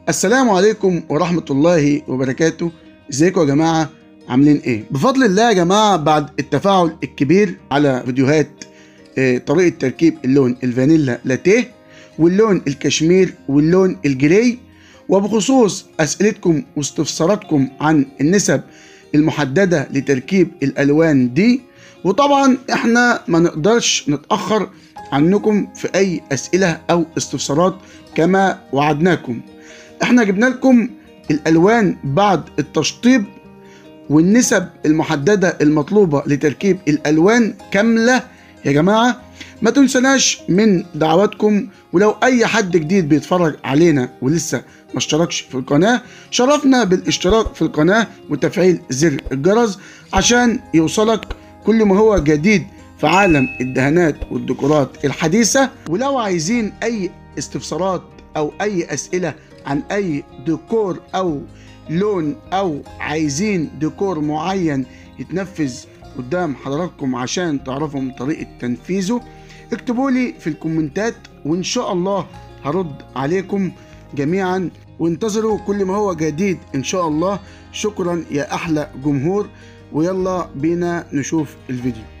السلام عليكم ورحمة الله وبركاته ازيكم يا جماعة عاملين ايه بفضل الله يا جماعة بعد التفاعل الكبير على فيديوهات آه، طريقة تركيب اللون الفانيلا لاتيه واللون الكشمير واللون الجراي وبخصوص أسئلتكم واستفساراتكم عن النسب المحددة لتركيب الألوان دي وطبعا احنا ما نقدرش نتأخر عنكم في أي أسئلة أو استفسارات كما وعدناكم احنا جبنا لكم الألوان بعد التشطيب والنسب المحددة المطلوبة لتركيب الألوان كاملة يا جماعة ما تنسناش من دعواتكم ولو أي حد جديد بيتفرج علينا ولسه ما اشتركش في القناة شرفنا بالاشتراك في القناة وتفعيل زر الجرس عشان يوصلك كل ما هو جديد في عالم الدهانات والديكورات الحديثة ولو عايزين أي استفسارات أو أي أسئلة عن أي ديكور أو لون أو عايزين ديكور معين يتنفذ قدام حضراتكم عشان تعرفوا طريقة تنفيذه اكتبوا لي في الكومنتات وإن شاء الله هرد عليكم جميعا وانتظروا كل ما هو جديد إن شاء الله شكرا يا أحلى جمهور ويلا بينا نشوف الفيديو